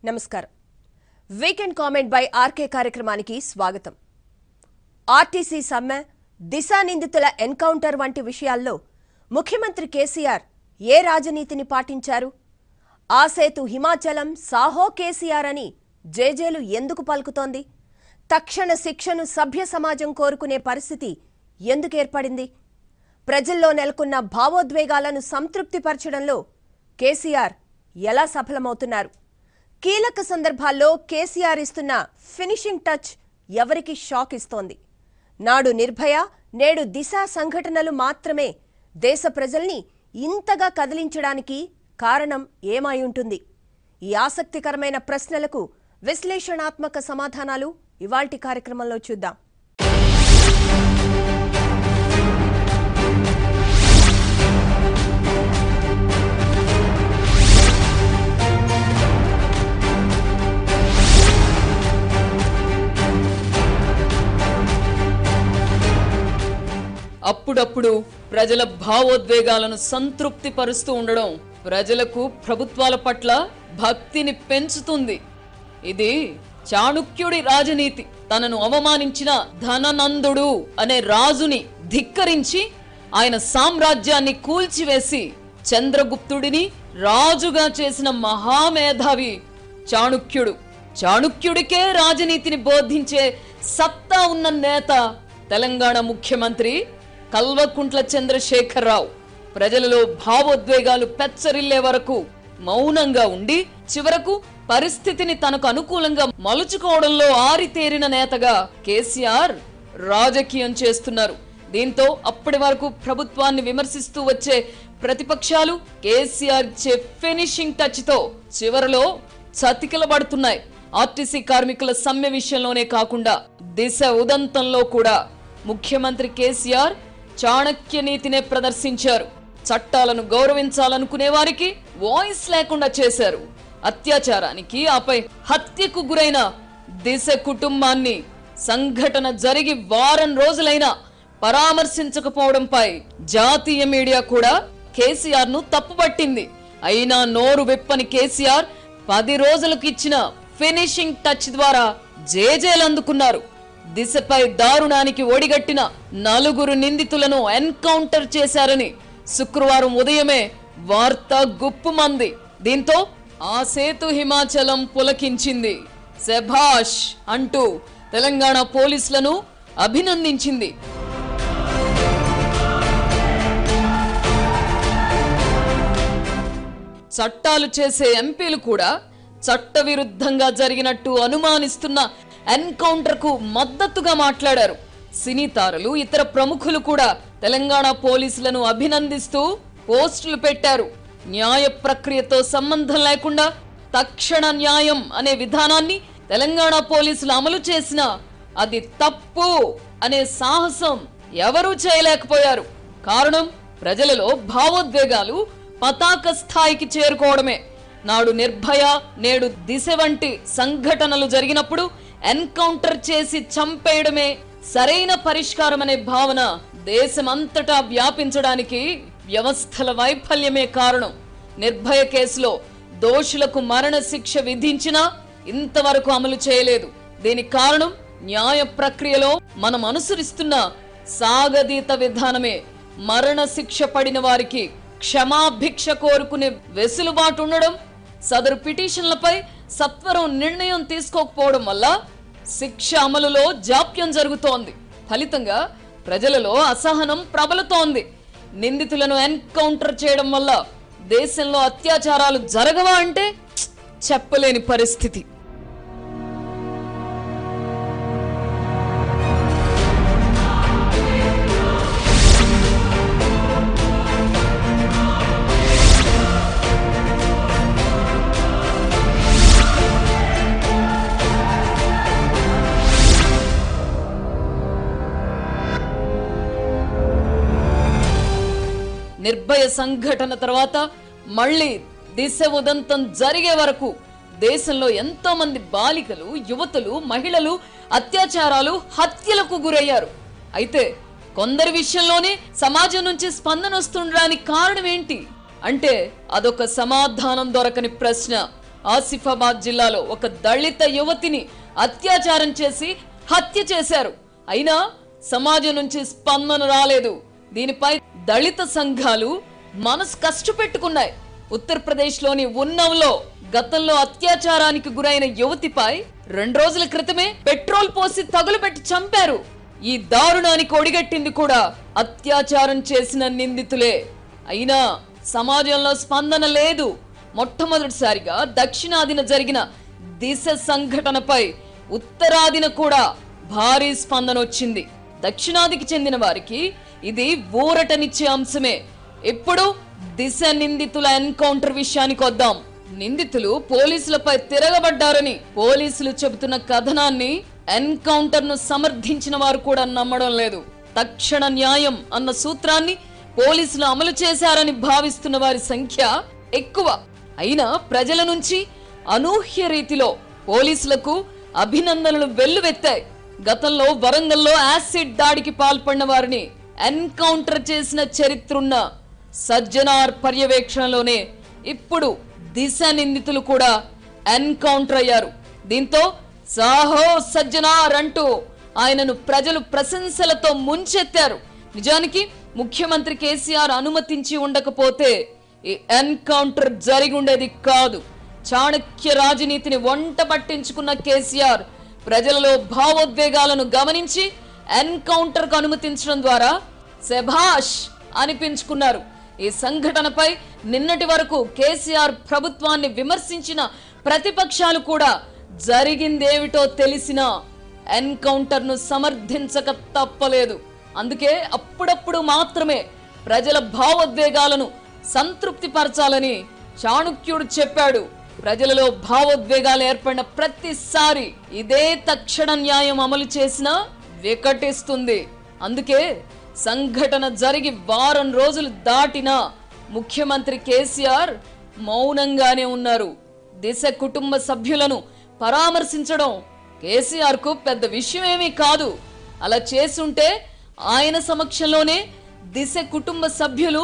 నమస్కారం weekend comment by RK కార్యక్రమానికి స్వాగతం ఆర్టీసీ సమ్మె దిశా నిందితుల ఎన్కౌంటర్ వంటి విషయాల్లో ముఖ్యమంత్రి కేసీఆర్ ఏ రాజనీతిని పాటించారు ఆ సేతు హిమాచలం సాహో కేసీఆర్ అని జేజేలు ఎందుకు పలుకుతోంది తక్షణ శిక్షను సభ్య సమాజం కోరుకునే పరిస్థితి ఎందుకు ఏర్పడింది ప్రజల్లో నెలకొన్న భావోద్వేగాలను సంతృప్తిపరచడంలో కేసీఆర్ ఎలా సఫలమవుతున్నారు కీలక సందర్భాల్లో కేసీఆర్ ఇస్తున్న ఫినిషింగ్ టచ్ ఎవరికి షాక్ ఇస్తోంది నాడు నిర్భయ నేడు దిశ సంఘటనలు మాత్రమే దేశ ప్రజల్ని ఇంతగా కదిలించడానికి కారణం ఏమై ఉంటుంది ఈ ఆసక్తికరమైన ప్రశ్నలకు విశ్లేషణాత్మక సమాధానాలు ఇవాల్టి కార్యక్రమంలో చూద్దాం అప్పుడప్పుడు ప్రజల భావోద్వేగాలను సంతృప్తి పరుస్తూ ఉండడం ప్రజలకు ప్రభుత్వాల పట్ల భక్తిని పెంచుతుంది ఇది చాణుక్యుడి రాజనీతి తనను అవమానించిన ధననందుడు అనే రాజుని ధిక్కరించి ఆయన సామ్రాజ్యాన్ని కూల్చివేసి చంద్రగుప్తుడిని రాజుగా చేసిన మహామేధావి చాణుక్యుడు చాణుక్యుడికే రాజనీతిని బోధించే సత్తా ఉన్న నేత తెలంగాణ ముఖ్యమంత్రి కల్వకుంట్ల చంద్రశేఖరరావు ప్రజలలో భావోద్వేగాలు పెచ్చరిల్లే వరకు మౌనంగా ఉండి చివరకు పరిస్థితిని తనకు అనుకూలంగా మలుచుకోవడంలో ఆరితేరిన నేతగా కేసీఆర్ రాజకీయం చేస్తున్నారు దీంతో అప్పటి వరకు ప్రభుత్వాన్ని విమర్శిస్తూ వచ్చే ప్రతిపక్షాలు కేసీఆర్ ఇచ్చే ఫినిషింగ్ టచ్ తో చివరలో చతికిలబడుతున్నాయి ఆర్టీసీ కార్మికుల సమ్మె విషయంలోనే కాకుండా దిశ ఉదంతంలో కూడా ముఖ్యమంత్రి కేసీఆర్ చాణక్య నీతినే ప్రదర్శించారు చట్టాలను గౌరవించాలనుకునే వారికి వాయిస్ లేకుండా చేశారు అత్యాచారానికి ఆపై హత్యకు గురైన దిశ కుటుంబాన్ని సంఘటన జరిగి వారం రోజులైనా పరామర్శించకపోవడంపై జాతీయ మీడియా కూడా కేసీఆర్ ను తప్పుపట్టింది అయినా నోరు విప్పని కేసీఆర్ పది రోజులకు ఇచ్చిన ఫినిషింగ్ టచ్ ద్వారా జేజేలు అందుకున్నారు దిశపై దారుణానికి ఒడిగట్టిన నలుగురు నిందితులను ఎన్కౌంటర్ చేశారని శుక్రవారం ఉదయమే వార్త గుప్పుమంది దీంతో ఆ సేతు హిమాచలం పులకించింది శభాష్ అంటూ తెలంగాణ పోలీసులను అభినందించింది చట్టాలు చేసే ఎంపీలు కూడా చట్టవిరుద్ధంగా జరిగినట్టు అనుమానిస్తున్న ఎన్కౌంటర్ కు మద్దతుగా మాట్లాడారు సినీ తారలు ఇతర ప్రముఖులు కూడా తెలంగాణ పోలీసులను అభినందిస్తూ పోస్టులు పెట్టారు న్యాయ ప్రక్రియతో సంబంధం లేకుండా తక్షణ న్యాయం అనే విధానాన్ని తెలంగాణ పోలీసులు అమలు చేసిన అది తప్పు అనే సాహసం ఎవరూ చేయలేకపోయారు కారణం ప్రజలలో భావోద్వేగాలు పతాక స్థాయికి చేరుకోవడమే నాడు నిర్భయ నేడు దిశ వంటి సంఘటనలు జరిగినప్పుడు ఎన్కౌంటర్ చేసి చంపేయడమే సరైన పరిష్కారం అనే భావన దేశమంతటా వ్యాపించడానికి వ్యవస్థల వైఫల్యమే కారణం నిర్భయ కేసులో దోషులకు మరణ శిక్ష విధించినా ఇంతవరకు అమలు చేయలేదు దీనికి కారణం న్యాయ ప్రక్రియలో మనం అనుసరిస్తున్న సాగదీత విధానమే మరణ శిక్ష పడిన వారికి క్షమాభిక్ష కోరుకునే వెసులుబాటు ఉండడం సదరు పిటిషన్లపై సత్వరం నిర్ణయం తీసుకోకపోవడం వల్ల శిక్ష అమలులో జాప్యం జరుగుతోంది ఫలితంగా ప్రజలలో అసహనం ప్రబలుతోంది నిందితులను ఎన్కౌంటర్ చేయడం వల్ల దేశంలో అత్యాచారాలు జరగవా అంటే ఛ్! చెప్పలేని పరిస్థితి నిర్భయ సంఘటన తర్వాత మళ్ళీ దిశ ఉదంతం జరిగే వరకు దేశంలో ఎంతో మంది బాలికలు యువతులు మహిళలు అత్యాచారాలు హత్యలకు గురయ్యారు అయితే కొందరి విషయంలోనే సమాజం నుంచి స్పందన వస్తుండడానికి కారణం ఏంటి అంటే అదొక సమాధానం దొరకని ప్రశ్న ఆసిఫాబాద్ జిల్లాలో ఒక దళిత యువతిని అత్యాచారం చేసి హత్య చేశారు అయినా సమాజం నుంచి స్పందన రాలేదు దీనిపై దళిత సంఘాలు మనసు కష్టపెట్టుకున్నాయి ఉత్తరప్రదేశ్ లోని ఉన్నంలో గతంలో అత్యాచారానికి గురైన యువతిపై రెండు రోజుల క్రితమే పెట్రోల్ పోసి తగులుపెట్టి చంపారు ఈ దారుణానికి ఒడిగట్టింది కూడా అత్యాచారం చేసిన నిందితులే అయినా సమాజంలో స్పందన లేదు మొట్టమొదటిసారిగా దక్షిణాదిన జరిగిన దిశ సంఘటనపై ఉత్తరాదిన కూడా భారీ స్పందన వచ్చింది దక్షిణాదికి చెందిన వారికి ఇది ఊరటనిచ్చే అంశమే ఇప్పుడు దిశ నిందితుల ఎన్కౌంటర్ విషయానికి వద్దాం నిందితులు పోలీసులపై తిరగబడ్డారని పోలీసులు చెబుతున్న కథనాన్ని ఎన్కౌంటర్ ను సమర్థించిన వారు కూడా నమ్మడం లేదు తక్షణ న్యాయం అన్న సూత్రాన్ని పోలీసులు అమలు చేశారని భావిస్తున్న వారి సంఖ్య ఎక్కువ అయినా ప్రజల నుంచి అనూహ్య రీతిలో పోలీసులకు అభినందనలు వెల్లువెత్తాయి గతంలో వరంగల్లో యాసిడ్ దాడికి పాల్పడిన వారిని ఎన్కౌంటర్ చేసిన చరిత్రున్న సజ్జనార్ పర్యవేక్షణలోనే ఇప్పుడు దిశ నిందితులు కూడా ఎన్కౌంటర్ అయ్యారు దీంతో సాహో సజ్జనార్ అంటూ ఆయనను ప్రజలు ప్రశంసలతో ముంచెత్తారు నిజానికి ముఖ్యమంత్రి కేసీఆర్ అనుమతించి ఉండకపోతే ఈ ఎన్కౌంటర్ జరిగి ఉండేది కాదు చాణక్య రాజనీతిని వంట పట్టించుకున్న కేసీఆర్ ప్రజలలో భావోద్వేగాలను గమనించి ఎన్కౌంటర్ కు అనుమతించడం ద్వారా శభాష్ అనిపించుకున్నారు ఈ సంఘటనపై నిన్నటి వరకు కేసీఆర్ ప్రభుత్వాన్ని విమర్శించిన ప్రతిపక్షాలు కూడా జరిగిందేమిటో తెలిసిన ఎన్కౌంటర్ ను సమర్థించక తప్పలేదు అందుకే అప్పుడప్పుడు మాత్రమే ప్రజల భావోద్వేగాలను సంతృప్తి పరచాలని చాణుక్యుడు చెప్పాడు ప్రజలలో భావోద్వేగాలు ఏర్పడిన ప్రతిసారి ఇదే తక్షణ న్యాయం అమలు చేసినా వికటిస్తుంది అందుకే సంఘటన జరిగి వారం రోజులు దాటినా ముఖ్యమంత్రి కేసీఆర్ మౌనంగానే ఉన్నారు దిశ కుటుంబ సభ్యులను పరామర్శించడం కేసీఆర్ కు పెద్ద విషయమేమీ కాదు అలా చేసుంటే ఆయన సమక్షంలోనే దిశ కుటుంబ సభ్యులు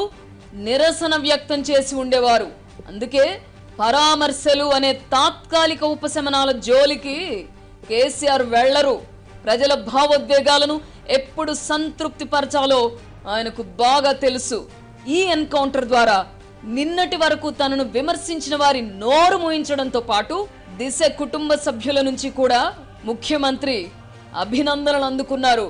నిరసన వ్యక్తం చేసి ఉండేవారు అందుకే పరామర్శలు అనే తాత్కాలిక ఉపశమనాల జోలికి కేసీఆర్ వెళ్లరు ప్రజల భావోద్వేగాలను ఎప్పుడు సంతృప్తి పరచాలో ఆయనకు బాగా తెలుసు ఈ ఎన్కౌంటర్ ద్వారా నిన్నటి వరకు తనను విమర్శించిన వారి నోరు మూయించడంతో పాటు దిశ కుటుంబ సభ్యుల నుంచి కూడా ముఖ్యమంత్రి అభినందనలు అందుకున్నారు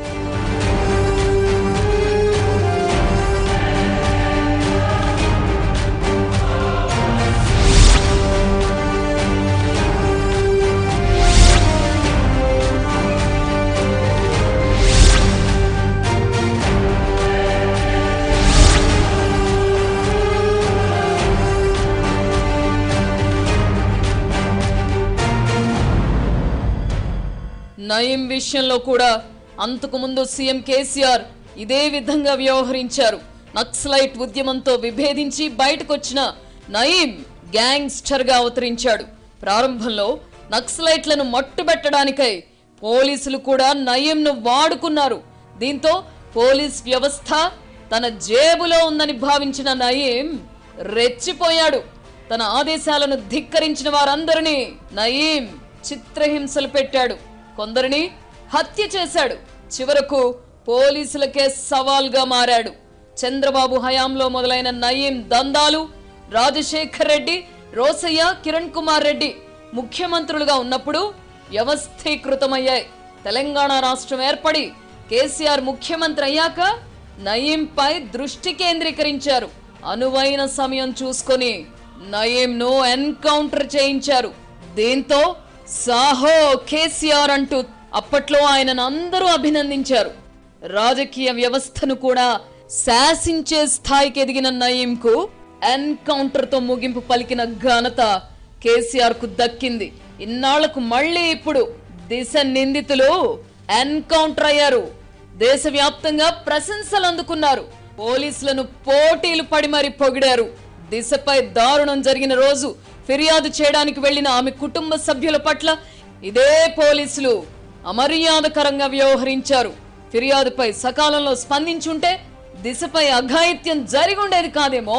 నయం విషయంలో కూడా అంతకు ముందు సీఎం కేసీఆర్ ఇదే విధంగా వ్యవహరించారు నక్సలైట్ ఉద్యమంతో విభేదించి బయటకొచ్చిన నయీం గ్యాంగ్స్టర్ గా అవతరించాడు ప్రారంభంలో నక్సలైట్లను మట్టుబెట్టడానికై పోలీసులు కూడా నయీంను వాడుకున్నారు దీంతో పోలీస్ వ్యవస్థ తన జేబులో ఉందని భావించిన నయీం రెచ్చిపోయాడు తన ఆదేశాలను ధిక్కరించిన వారందరినీ నయీం చిత్రహింసలు పెట్టాడు కొందరిని హత్య చేశాడు చివరకు పోలీసులకే సవాల్గా మారాడు చంద్రబాబు హయాంలో మొదలైన నయీం దందాలు రాజశేఖర్ రెడ్డి రోసయ్య కిరణ్ కుమార్ రెడ్డి ముఖ్యమంత్రులుగా ఉన్నప్పుడు వ్యవస్థీకృతమయ్యాయి తెలంగాణ రాష్ట్రం ఏర్పడి కేసీఆర్ ముఖ్యమంత్రి అయ్యాక నయీంపై దృష్టి కేంద్రీకరించారు అనువైన సమయం చూసుకొని నయీంను ఎన్కౌంటర్ చేయించారు దీంతో సాహో కేసీఆర్ అంటూ అప్పట్లో ఆయనను అందరూ అభినందించారు రాజకీయ వ్యవస్థను కూడా శాసించే స్థాయికి ఎదిగిన నయీంకు ఎన్కౌంటర్ తో ముగింపు పలికిన ఘనత కేసీఆర్ కు దక్కింది ఇన్నాళ్లకు మళ్ళీ ఇప్పుడు దిశ నిందితులు ఎన్కౌంటర్ అయ్యారు దేశవ్యాప్తంగా ప్రశంసలు అందుకున్నారు పోలీసులను పోటీలు పడి మరి పొగిడారు దిశపై దారుణం జరిగిన రోజు ఫిర్యాదు చేయడానికి వెళ్లిన ఆమె కుటుంబ సభ్యుల పట్ల ఇదే పోలీసులు అమర్యాదకరంగా వ్యవహరించారు ఫిర్యాదుపై సకాలంలో స్పందించుంటే దిశపై అఘాయిత్యం జరిగి ఉండేది కాదేమో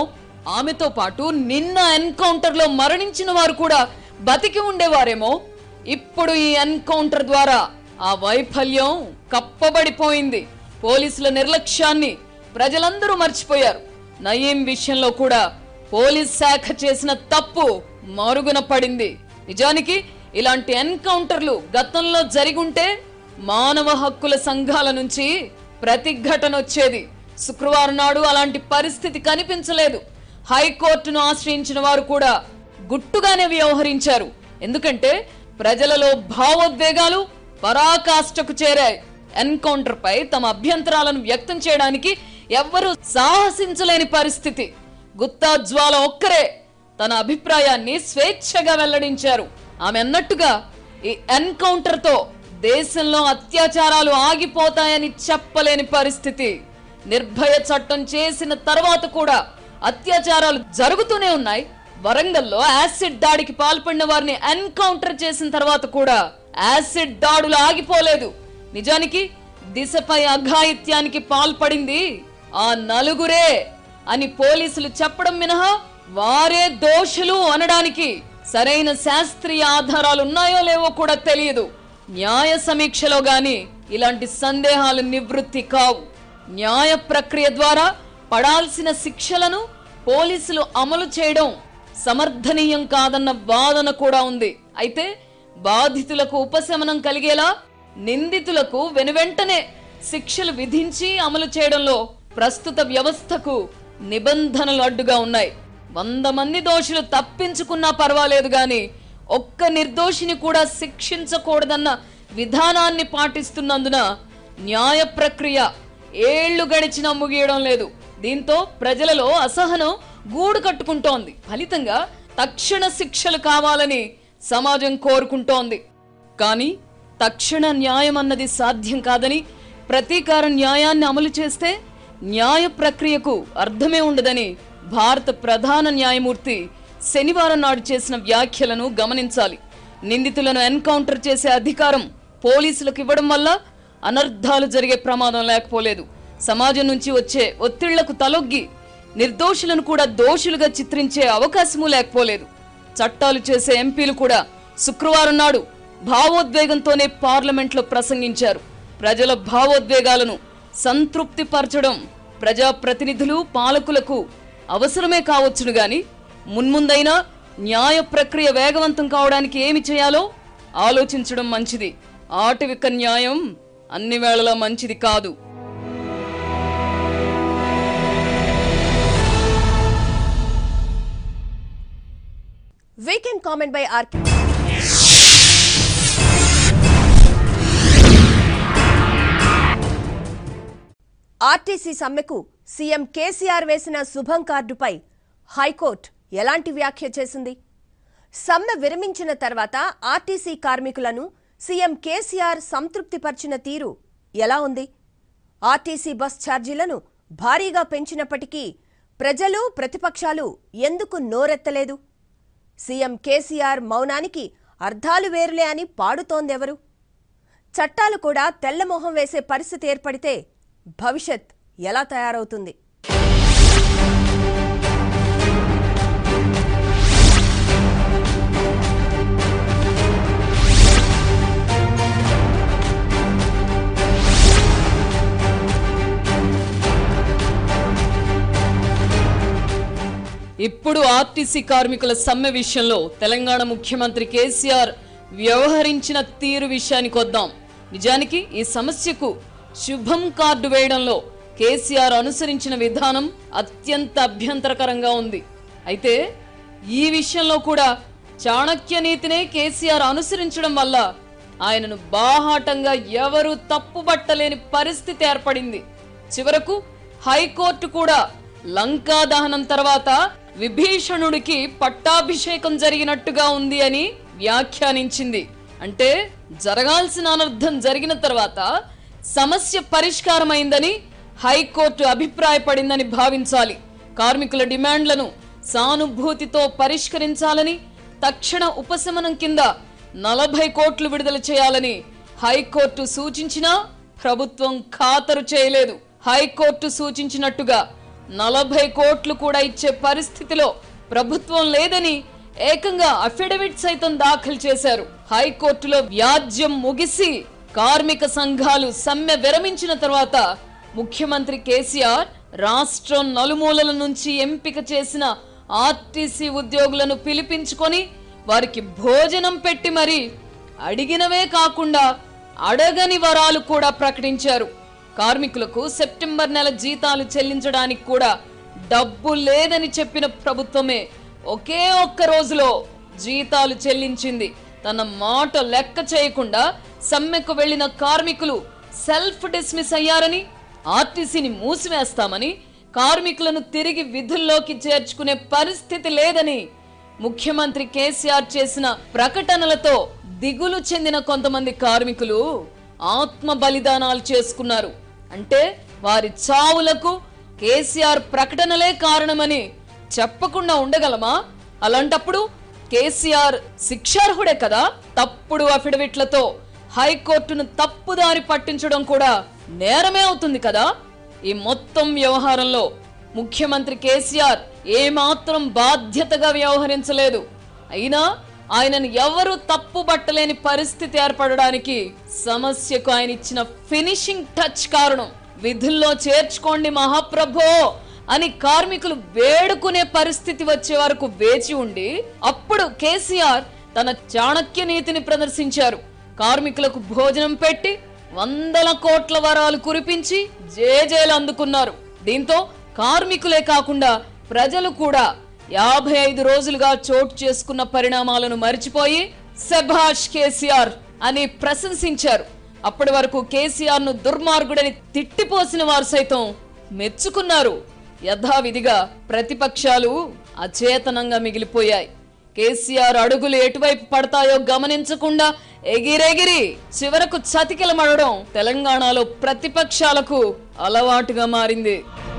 ఆమెతో పాటు నిన్న ఎన్కౌంటర్ లో మరణించిన వారు కూడా బతికి ఉండేవారేమో ఇప్పుడు ఈ ఎన్కౌంటర్ ద్వారా ఆ వైఫల్యం కప్పబడిపోయింది పోలీసుల నిర్లక్ష్యాన్ని ప్రజలందరూ మర్చిపోయారు నయీం విషయంలో కూడా పోలీస్ శాఖ చేసిన తప్పు మరుగున పడింది నిజానికి ఇలాంటి ఎన్కౌంటర్లు గతంలో జరిగుంటే మానవ హక్కుల సంఘాల నుంచి ప్రతిఘటన వచ్చేది శుక్రవారం నాడు అలాంటి పరిస్థితి కనిపించలేదు హైకోర్టును ఆశ్రయించిన వారు కూడా గుట్టుగానే వ్యవహరించారు ఎందుకంటే ప్రజలలో భావోద్వేగాలు పరాకాష్ఠకు చేరాయి ఎన్కౌంటర్ పై తమ అభ్యంతరాలను వ్యక్తం చేయడానికి ఎవ్వరూ సాహసించలేని పరిస్థితి గుత్తా జ్వాల ఒక్కరే తన అభిప్రాయాన్ని స్వేచ్ఛగా వెల్లడించారు ఆమె అన్నట్టుగా ఈ ఎన్కౌంటర్ తో దేశంలో అత్యాచారాలు ఆగిపోతాయని చెప్పలేని పరిస్థితి నిర్భయ చట్టం చేసిన తర్వాత కూడా అత్యాచారాలు జరుగుతూనే ఉన్నాయి వరంగల్లో యాసిడ్ దాడికి పాల్పడిన వారిని ఎన్కౌంటర్ చేసిన తర్వాత కూడా యాసిడ్ దాడులు ఆగిపోలేదు నిజానికి దిశపై అఘాయిత్యానికి పాల్పడింది ఆ నలుగురే అని పోలీసులు చెప్పడం మినహా వారే దోషులు అనడానికి సరైన శాస్త్రీయ ఆధారాలు ఉన్నాయో లేవో కూడా తెలియదు న్యాయ సమీక్షలో గాని ఇలాంటి సందేహాలు నివృత్తి కావు న్యాయ ప్రక్రియ ద్వారా పడాల్సిన శిక్షలను పోలీసులు అమలు చేయడం సమర్థనీయం కాదన్న వాదన కూడా ఉంది అయితే బాధితులకు ఉపశమనం కలిగేలా నిందితులకు వెనువెంటనే శిక్షలు విధించి అమలు చేయడంలో ప్రస్తుత వ్యవస్థకు నిబంధనలు అడ్డుగా ఉన్నాయి వంద మంది దోషులు తప్పించుకున్నా పర్వాలేదు గాని ఒక్క నిర్దోషిని కూడా శిక్షించకూడదన్న విధానాన్ని పాటిస్తున్నందున న్యాయ ప్రక్రియ ఏళ్లు గడిచినా ముగియడం లేదు దీంతో ప్రజలలో అసహనం గూడు కట్టుకుంటోంది ఫలితంగా తక్షణ శిక్షలు కావాలని సమాజం కోరుకుంటోంది కానీ తక్షణ న్యాయం అన్నది సాధ్యం కాదని ప్రతీకార న్యాయాన్ని అమలు చేస్తే న్యాయ ప్రక్రియకు అర్థమే ఉండదని భారత ప్రధాన న్యాయమూర్తి శనివారం నాడు చేసిన వ్యాఖ్యలను గమనించాలి నిందితులను ఎన్కౌంటర్ చేసే అధికారం పోలీసులకు ఇవ్వడం వల్ల అనర్థాలు జరిగే ప్రమాదం లేకపోలేదు సమాజం నుంచి వచ్చే ఒత్తిళ్లకు తలొగ్గి నిర్దోషులను కూడా దోషులుగా చిత్రించే అవకాశమూ లేకపోలేదు చట్టాలు చేసే ఎంపీలు కూడా శుక్రవారం నాడు భావోద్వేగంతోనే పార్లమెంట్లో ప్రసంగించారు ప్రజల భావోద్వేగాలను సంతృప్తిపరచడం ప్రజాప్రతినిధులు పాలకులకు అవసరమే కావచ్చును గాని మున్ముందైనా న్యాయ ప్రక్రియ వేగవంతం కావడానికి ఏమి చేయాలో ఆలోచించడం మంచిది ఆటవిక న్యాయం అన్ని వేళలా మంచిది కాదు weekend comment by RK RTC సమ్మెకు సీఎం కేసీఆర్ వేసిన శుభం కార్డుపై హైకోర్టు ఎలాంటి వ్యాఖ్య చేసింది సమ్మె విరమించిన తర్వాత ఆర్టీసీ కార్మికులను సీఎం కేసీఆర్ సంతృప్తిపరిచిన తీరు ఎలా ఉంది ఆర్టీసీ బస్ ఛార్జీలను భారీగా పెంచినప్పటికీ ప్రజలు ప్రతిపక్షాలు ఎందుకు నోరెత్తలేదు సీఎం కేసీఆర్ మౌనానికి అర్థాలు వేరులే అని పాడుతోందెవరు చట్టాలు కూడా తెల్లమొహం వేసే పరిస్థితి ఏర్పడితే భవిష్యత్ ఎలా తయారవుతుంది ఇప్పుడు ఆర్టీసీ కార్మికుల సమ్మె విషయంలో తెలంగాణ ముఖ్యమంత్రి కేసీఆర్ వ్యవహరించిన తీరు విషయానికి వద్దాం నిజానికి ఈ సమస్యకు శుభం కార్డు వేయడంలో కేసీఆర్ అనుసరించిన విధానం అత్యంత అభ్యంతరకరంగా ఉంది అయితే ఈ విషయంలో కూడా చాణక్య నీతినే కేసీఆర్ అనుసరించడం వల్ల ఆయనను బాహాటంగా ఎవరూ తప్పుబట్టలేని పరిస్థితి ఏర్పడింది చివరకు హైకోర్టు కూడా లంకా దహనం తర్వాత విభీషణుడికి పట్టాభిషేకం జరిగినట్టుగా ఉంది అని వ్యాఖ్యానించింది అంటే జరగాల్సిన అనర్థం జరిగిన తర్వాత సమస్య పరిష్కారమైందని హైకోర్టు అభిప్రాయపడిందని భావించాలి కార్మికుల డిమాండ్లను సానుభూతితో పరిష్కరించాలని తక్షణ ఉపశమనం కింద నలభై కోట్లు విడుదల చేయాలని హైకోర్టు సూచించినా ప్రభుత్వం ఖాతరు చేయలేదు హైకోర్టు సూచించినట్టుగా నలభై కోట్లు కూడా ఇచ్చే పరిస్థితిలో ప్రభుత్వం లేదని ఏకంగా అఫిడవిట్ సైతం దాఖలు చేశారు హైకోర్టులో వ్యాజ్యం ముగిసి కార్మిక సంఘాలు సమ్మె విరమించిన తర్వాత ముఖ్యమంత్రి కేసీఆర్ రాష్ట్రం నలుమూలల నుంచి ఎంపిక చేసిన ఆర్టీసీ ఉద్యోగులను పిలిపించుకొని వారికి భోజనం పెట్టి మరి అడిగినవే కాకుండా అడగని వరాలు కూడా ప్రకటించారు కార్మికులకు సెప్టెంబర్ నెల జీతాలు చెల్లించడానికి కూడా డబ్బు లేదని చెప్పిన ప్రభుత్వమే ఒకే ఒక్క రోజులో జీతాలు చెల్లించింది తన మాట లెక్క చేయకుండా సమ్మెకు వెళ్లిన కార్మికులు సెల్ఫ్ డిస్మిస్ అయ్యారని ఆర్టీసీని మూసివేస్తామని కార్మికులను తిరిగి విధుల్లోకి చేర్చుకునే పరిస్థితి లేదని ముఖ్యమంత్రి కేసీఆర్ చేసిన ప్రకటనలతో దిగులు చెందిన కొంతమంది కార్మికులు ఆత్మ బలిదానాలు చేసుకున్నారు అంటే వారి చావులకు కేసీఆర్ ప్రకటనలే కారణమని చెప్పకుండా ఉండగలమా అలాంటప్పుడు కేసీఆర్ శిక్షార్హుడే కదా తప్పుడు అఫిడవిట్లతో హైకోర్టును తప్పుదారి పట్టించడం కూడా నేరమే అవుతుంది కదా ఈ మొత్తం వ్యవహారంలో ముఖ్యమంత్రి కేసీఆర్ ఏమాత్రం బాధ్యతగా వ్యవహరించలేదు అయినా ఆయనను ఎవరు తప్పు పట్టలేని పరిస్థితి ఏర్పడడానికి సమస్యకు ఆయన ఇచ్చిన ఫినిషింగ్ టచ్ కారణం విధుల్లో చేర్చుకోండి మహాప్రభో అని కార్మికులు వేడుకునే పరిస్థితి వచ్చే వరకు వేచి ఉండి అప్పుడు కేసీఆర్ తన చాణక్య నీతిని ప్రదర్శించారు కార్మికులకు భోజనం పెట్టి వందల కోట్ల వరాలు కురిపించి జేజేలు అందుకున్నారు దీంతో కార్మికులే కాకుండా ప్రజలు కూడా యాభై ఐదు రోజులుగా చోటు చేసుకున్న పరిణామాలను మరిచిపోయి సెభాష్ కేసీఆర్ అని ప్రశంసించారు అప్పటి వరకు కేసీఆర్ ను దుర్మార్గుడని తిట్టిపోసిన వారు సైతం మెచ్చుకున్నారు యథావిధిగా ప్రతిపక్షాలు అచేతనంగా మిగిలిపోయాయి కేసీఆర్ అడుగులు ఎటువైపు పడతాయో గమనించకుండా ఎగిరెగిరి చివరకు చతికిలమడడం తెలంగాణలో ప్రతిపక్షాలకు అలవాటుగా మారింది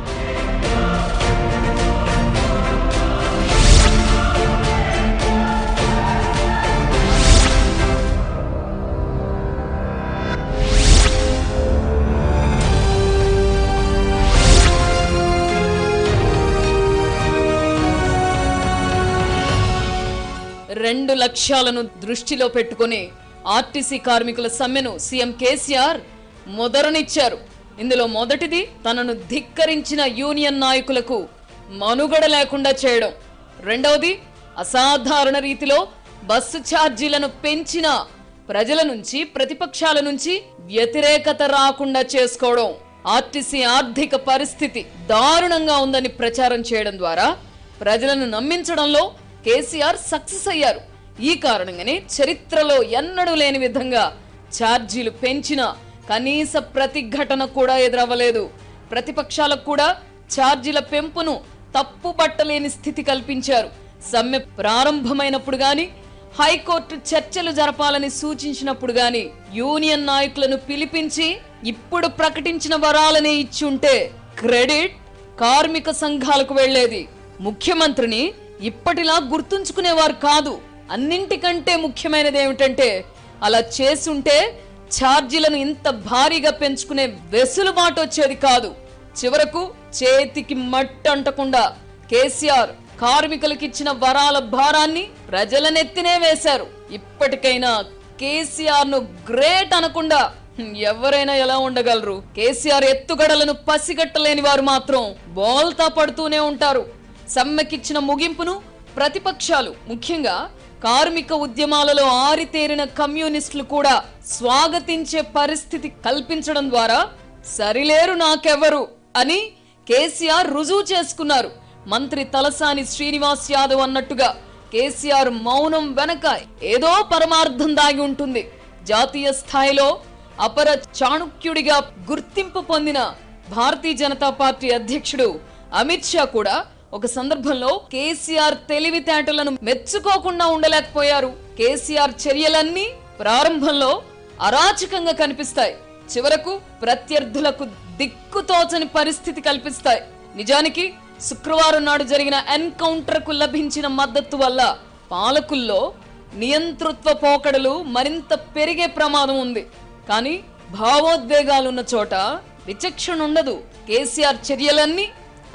రెండు లక్ష్యాలను దృష్టిలో పెట్టుకుని ఆర్టీసీ కార్మికుల సమ్మెను సీఎం కేసీఆర్ మొదరనిచ్చారు ఇందులో మొదటిది తనను ధిక్కరించిన యూనియన్ నాయకులకు మనుగడ లేకుండా చేయడం రెండవది అసాధారణ రీతిలో బస్సు ఛార్జీలను పెంచిన ప్రజల నుంచి ప్రతిపక్షాల నుంచి వ్యతిరేకత రాకుండా చేసుకోవడం ఆర్టీసీ ఆర్థిక పరిస్థితి దారుణంగా ఉందని ప్రచారం చేయడం ద్వారా ప్రజలను నమ్మించడంలో కేసీఆర్ సక్సెస్ అయ్యారు ఈ కారణంగానే చరిత్రలో ఎన్నడూ లేని విధంగా ఛార్జీలు పెంచిన కనీస ప్రతిఘటన కూడా ఎదురవ్వలేదు ప్రతిపక్షాలకు కూడా ఛార్జీల పెంపును తప్పుపట్టలేని స్థితి కల్పించారు సమ్మె ప్రారంభమైనప్పుడు గాని హైకోర్టు చర్చలు జరపాలని సూచించినప్పుడు గాని యూనియన్ నాయకులను పిలిపించి ఇప్పుడు ప్రకటించిన వరాలనే ఇచ్చి ఉంటే క్రెడిట్ కార్మిక సంఘాలకు వెళ్లేది ముఖ్యమంత్రిని ఇప్పటిలా గుర్తుంచుకునేవారు కాదు అన్నింటికంటే ముఖ్యమైనది ఏమిటంటే అలా చేసుంటే ఛార్జీలను ఇంత భారీగా పెంచుకునే వెసులుబాటు వచ్చేది కాదు చివరకు చేతికి మట్టి అంటకుండా కేసీఆర్ కార్మికులకు ఇచ్చిన వరాల భారాన్ని ప్రజల నెత్తినే వేశారు ఇప్పటికైనా కేసీఆర్ ను గ్రేట్ అనకుండా హ్మ్, ఎవరైనా ఎలా ఉండగలరు కేసీఆర్ ఎత్తుగడలను పసిగట్టలేని వారు మాత్రం బోల్తా పడుతూనే ఉంటారు సమ్మెకిచ్చిన ముగింపును ప్రతిపక్షాలు ముఖ్యంగా కార్మిక ఉద్యమాలలో ఆరితేరిన కమ్యూనిస్టులు కూడా స్వాగతించే పరిస్థితి కల్పించడం ద్వారా సరిలేరు నాకెవరు అని కేసీఆర్ రుజువు చేసుకున్నారు మంత్రి తలసాని శ్రీనివాస్ యాదవ్ అన్నట్టుగా కేసీఆర్ మౌనం వెనక ఏదో పరమార్థం దాగి ఉంటుంది జాతీయ స్థాయిలో అపర చాణుక్యుడిగా గుర్తింపు పొందిన భారతీయ జనతా పార్టీ అధ్యక్షుడు అమిత్ షా కూడా ఒక సందర్భంలో కేసీఆర్ తెలివితేటలను మెచ్చుకోకుండా ఉండలేకపోయారు కేసీఆర్ చర్యలన్నీ ప్రారంభంలో అరాచకంగా కనిపిస్తాయి చివరకు ప్రత్యర్థులకు దిక్కుతోచని పరిస్థితి కల్పిస్తాయి నిజానికి శుక్రవారం నాడు జరిగిన ఎన్కౌంటర్ కు లభించిన మద్దతు వల్ల పాలకుల్లో నియంతృత్వ పోకడలు మరింత పెరిగే ప్రమాదం ఉంది కానీ భావోద్వేగాలున్న చోట విచక్షణ ఉండదు కేసీఆర్ చర్యలన్నీ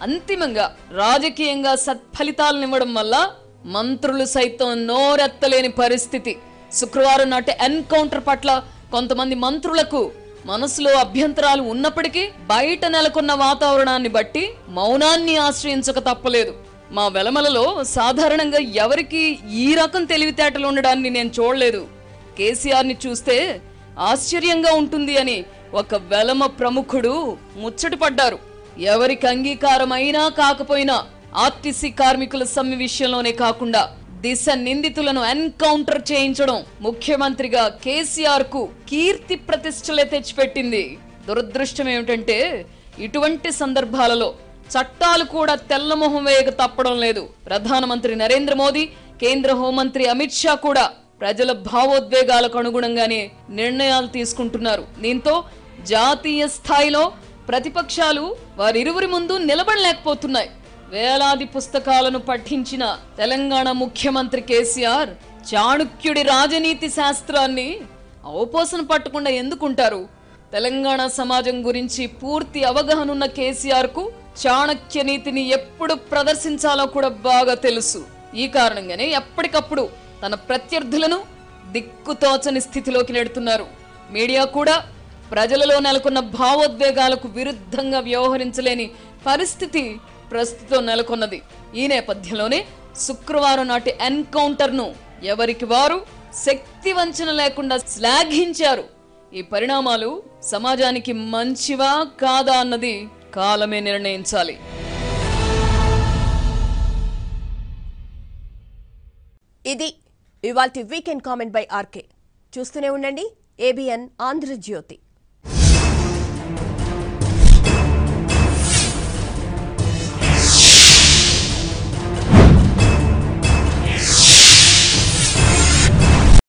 అంతిమంగా రాజకీయంగా సత్ఫలితాలనివ్వడం వల్ల మంత్రులు సైతం నోరెత్తలేని పరిస్థితి శుక్రవారం నాటి ఎన్కౌంటర్ పట్ల కొంతమంది మంత్రులకు మనసులో అభ్యంతరాలు ఉన్నప్పటికీ బయట నెలకొన్న వాతావరణాన్ని బట్టి మౌనాన్ని ఆశ్రయించక తప్పలేదు మా వెలమలలో సాధారణంగా ఎవరికి ఈ రకం తెలివితేటలు ఉండడాన్ని నేను చూడలేదు కేసీఆర్ ని చూస్తే ఆశ్చర్యంగా ఉంటుంది అని ఒక వెలమ ప్రముఖుడు ముచ్చటపడ్డారు ఎవరికి అంగీకారం అయినా కాకపోయినా ఆర్టీసీ కార్మికుల సమ్మె విషయంలోనే కాకుండా దిశ నిందితులను ఎన్కౌంటర్ చేయించడం ముఖ్యమంత్రిగా కేసీఆర్ కు కీర్తి ప్రతిష్టలే తెచ్చిపెట్టింది దురదృష్టం ఏమిటంటే ఇటువంటి సందర్భాలలో చట్టాలు కూడా తెల్లమొహం వేయక తప్పడం లేదు ప్రధానమంత్రి నరేంద్ర మోదీ కేంద్ర హోంమంత్రి అమిత్ షా కూడా ప్రజల భావోద్వేగాలకు అనుగుణంగానే నిర్ణయాలు తీసుకుంటున్నారు దీంతో జాతీయ స్థాయిలో ప్రతిపక్షాలు వారిరువురి ముందు నిలబడలేకపోతున్నాయి వేలాది పుస్తకాలను పఠించిన తెలంగాణ ముఖ్యమంత్రి కేసీఆర్ చాణుక్యుడి రాజనీతి శాస్త్రాన్ని అవపోసన పట్టకుండా ఎందుకుంటారు తెలంగాణ సమాజం గురించి పూర్తి అవగాహన ఉన్న కేసీఆర్ కు చాణక్య నీతిని ఎప్పుడు ప్రదర్శించాలో కూడా బాగా తెలుసు ఈ కారణంగానే ఎప్పటికప్పుడు తన ప్రత్యర్థులను దిక్కుతోచని స్థితిలోకి నెడుతున్నారు మీడియా కూడా ప్రజలలో నెలకొన్న భావోద్వేగాలకు విరుద్ధంగా వ్యవహరించలేని పరిస్థితి ప్రస్తుతం నెలకొన్నది ఈ నేపథ్యంలోనే శుక్రవారం నాటి ఎన్కౌంటర్ ను ఎవరికి వారు శక్తి వంచన లేకుండా శ్లాఘించారు ఈ పరిణామాలు సమాజానికి మంచివా కాదా అన్నది కాలమే నిర్ణయించాలి ఇది ఇవాల్టి వీకెండ్ కామెంట్ బై ఆర్కే చూస్తూనే ఉండండి ఏబిఎన్ ఆంధ్రజ్యోతి